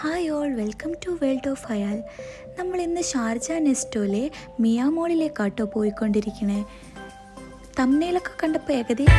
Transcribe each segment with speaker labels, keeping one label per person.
Speaker 1: hi all welcome to world of Hayal നമ്മൾ ഇന്ന് Sharjah നെസ്റ്റോലെ മിയാമോളിലേക്കാട്ടോ പോയിക്കൊണ്ടിരിക്കണേ തമ്മനയിലൊക്കെ കണ്ടപ്പോൾ ഏകദേശം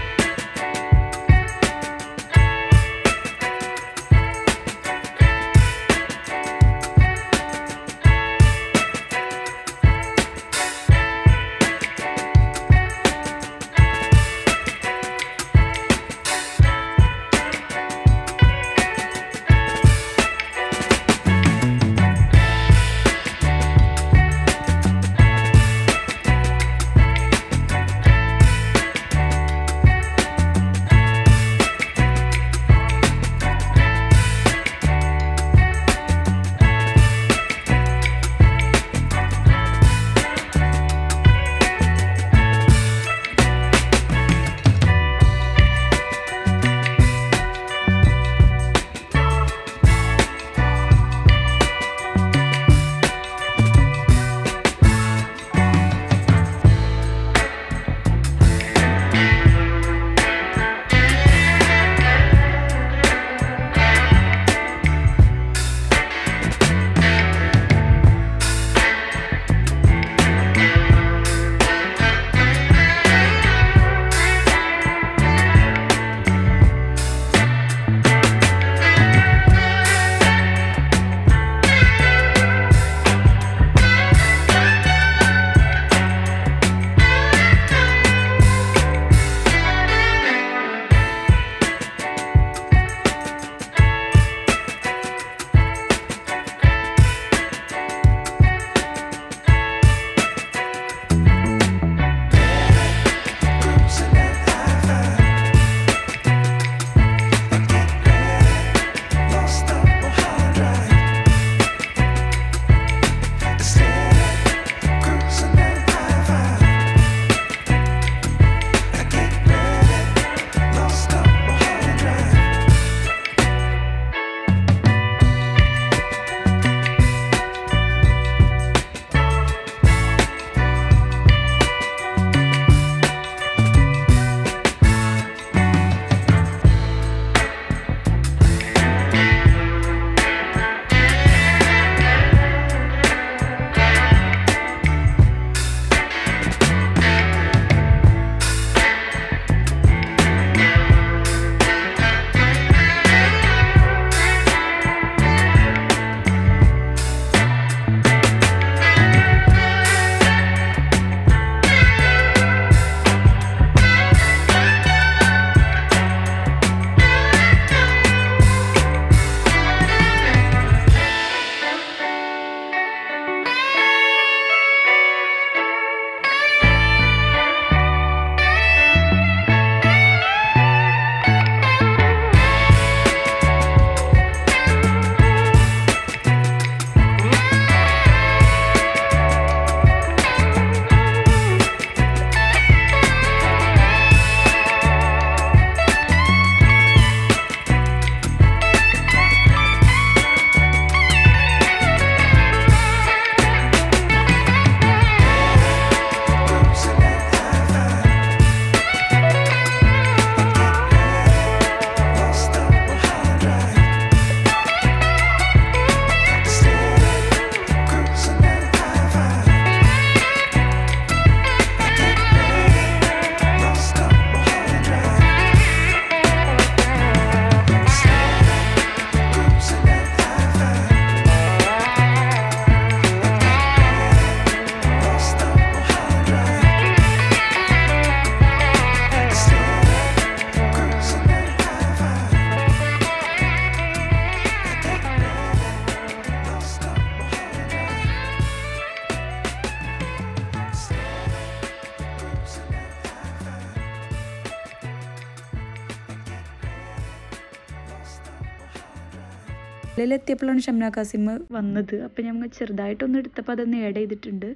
Speaker 1: എത്തിയപ്പോഴാണ് ഷംന കാസിം വന്നത് അപ്പം ഞങ്ങൾ ചെറുതായിട്ടൊന്ന് എടുത്തപ്പോൾ അതൊന്ന് ആഡ് ചെയ്തിട്ടുണ്ട്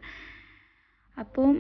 Speaker 1: അപ്പോൾ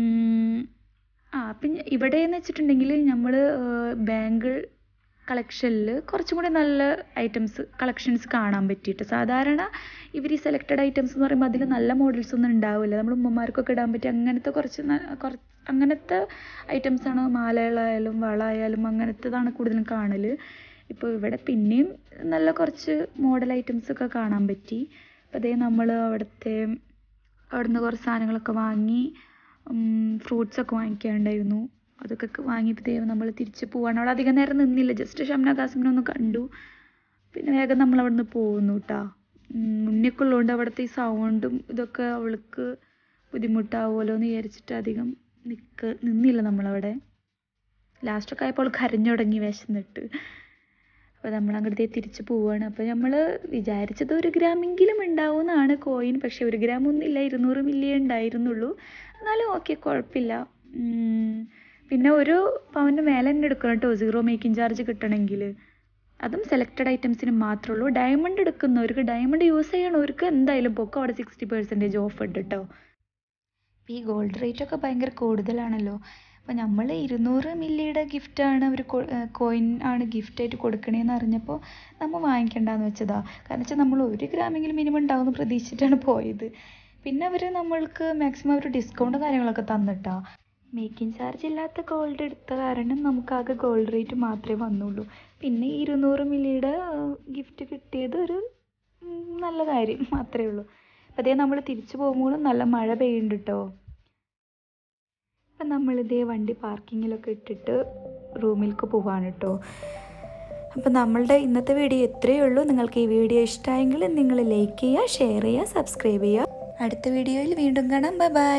Speaker 1: ആ പിന്നെ ഇവിടെ എന്ന് വെച്ചിട്ടുണ്ടെങ്കിൽ നമ്മൾ ബാങ്കിൾ കളക്ഷനിൽ കുറച്ചും കൂടി നല്ല ഐറ്റംസ് കളക്ഷൻസ് കാണാൻ പറ്റിയിട്ട് സാധാരണ ഇവർ ഈ സെലക്റ്റഡ് ഐറ്റംസ് എന്ന് പറയുമ്പോൾ അതിൽ നല്ല മോഡൽസ് ഒന്നും ഉണ്ടാവില്ല നമ്മൾ ഉമ്മമാർക്കൊക്കെ ഇടാൻ പറ്റിയ അങ്ങനത്തെ കുറച്ച് കുറച്ച് അങ്ങനത്തെ ഐറ്റംസാണ് മാലകളായാലും വള ആയാലും അങ്ങനത്തേതാണ് കൂടുതലും കാണൽ ഇപ്പോൾ ഇവിടെ പിന്നെയും നല്ല കുറച്ച് മോഡൽ ഐറ്റംസ് ഒക്കെ കാണാൻ പറ്റി അപ്പോൾ അതേ നമ്മൾ അവിടുത്തെ അവിടുന്ന് കുറച്ച് സാധനങ്ങളൊക്കെ വാങ്ങി ഫ്രൂട്ട്സ് ഒക്കെ വാങ്ങിക്കാനുണ്ടായിരുന്നു അതൊക്കെ വാങ്ങിയപ്പോഴത്തേക്കും നമ്മൾ തിരിച്ച് പോവാണ് അവിടെ അധികം നേരം നിന്നില്ല ജസ്റ്റ് ഷംന കാസിമിനെ ഒന്ന് കണ്ടു പിന്നെ വേഗം നമ്മൾ അവിടെ നിന്ന് പോകുന്നു കേട്ടോ മുന്നേക്ക് ഉള്ളതുകൊണ്ട് അവിടുത്തെ ഈ സൗണ്ടും ഇതൊക്കെ അവൾക്ക് ബുദ്ധിമുട്ടാവുമല്ലോ എന്ന് വിചാരിച്ചിട്ട് അധികം നിൽക്ക് നിന്നില്ല നമ്മളവിടെ ലാസ്റ്റൊക്കെ ആയപ്പോൾ കരഞ്ഞു തുടങ്ങി വിശന്നിട്ട് അപ്പോൾ നമ്മൾ അങ്ങോട്ടേ തിരിച്ച് പോവുകയാണ് അപ്പോൾ നമ്മൾ വിചാരിച്ചത് ഒരു ഗ്രാമെങ്കിലും ഉണ്ടാവുമെന്നാണ് കോയിൻ പക്ഷേ ഒരു ഗ്രാം ഒന്നുമില്ല ഇരുന്നൂറ് മില്ലിയേ ഉണ്ടായിരുന്നുള്ളൂ എന്നാലും ഓക്കെ കുഴപ്പമില്ല പിന്നെ ഒരു പവൻ്റെ മേലെ തന്നെ എടുക്കണം കേട്ടോ സീറോ മേക്കിംഗ് ചാർജ് കിട്ടണമെങ്കിൽ അതും സെലക്റ്റഡ് ഐറ്റംസിന് മാത്രമേ ഉള്ളൂ ഡയമണ്ട് എടുക്കുന്നവർക്ക് ഡയമണ്ട് യൂസ് ചെയ്യണവർക്ക് എന്തായാലും പൊക്കം അവിടെ സിക്സ്റ്റി പെർസെൻറ്റേജ് ഓഫ് ഉണ്ട് കേട്ടോ ഈ ഗോൾഡ് റേറ്റ് ഒക്കെ ഭയങ്കര കൂടുതലാണല്ലോ അപ്പോൾ നമ്മൾ ഇരുന്നൂറ് മില്ലിയുടെ ഗിഫ്റ്റാണ് അവർ കോയിൻ ആണ് ഗിഫ്റ്റായിട്ട് കൊടുക്കണേന്ന് അറിഞ്ഞപ്പോൾ നമ്മൾ വാങ്ങിക്കണ്ടെന്ന് വെച്ചതാ കാരണം വെച്ചാൽ നമ്മൾ ഒരു ഗ്രാമെങ്കിലും മിനിമം ഉണ്ടാവുമെന്ന് പ്രതീക്ഷിച്ചിട്ടാണ് പോയത് പിന്നെ അവർ നമ്മൾക്ക് മാക്സിമം ഒരു ഡിസ്കൗണ്ട് കാര്യങ്ങളൊക്കെ തന്നിട്ടാ മേക്കിംഗ് ചാർജ് ഇല്ലാത്ത ഗോൾഡ് എടുത്ത കാരണം നമുക്കാകെ ഗോൾഡ് റേറ്റ് മാത്രമേ വന്നുള്ളൂ പിന്നെ ഇരുന്നൂറ് മില്ലിയുടെ ഗിഫ്റ്റ് കിട്ടിയത് ഒരു നല്ല കാര്യം മാത്രമേ ഉള്ളൂ അപ്പോൾ അതേ നമ്മൾ തിരിച്ചു പോകുമ്പോഴും നല്ല മഴ പെയ്യുന്നുണ്ട് കേട്ടോ അപ്പം നമ്മളിതേ വണ്ടി പാർക്കിങ്ങിലൊക്കെ ഇട്ടിട്ട് റൂമിലേക്ക് പോവാണ് കേട്ടോ അപ്പം നമ്മളുടെ ഇന്നത്തെ വീഡിയോ ഇത്രയേ ഉള്ളൂ നിങ്ങൾക്ക് ഈ വീഡിയോ ഇഷ്ടമായെങ്കിൽ നിങ്ങൾ ലൈക്ക് ചെയ്യുക ഷെയർ ചെയ്യുക സബ്സ്ക്രൈബ് ചെയ്യുക അടുത്ത വീഡിയോയിൽ വീണ്ടും കാണാം ബൈ ബൈ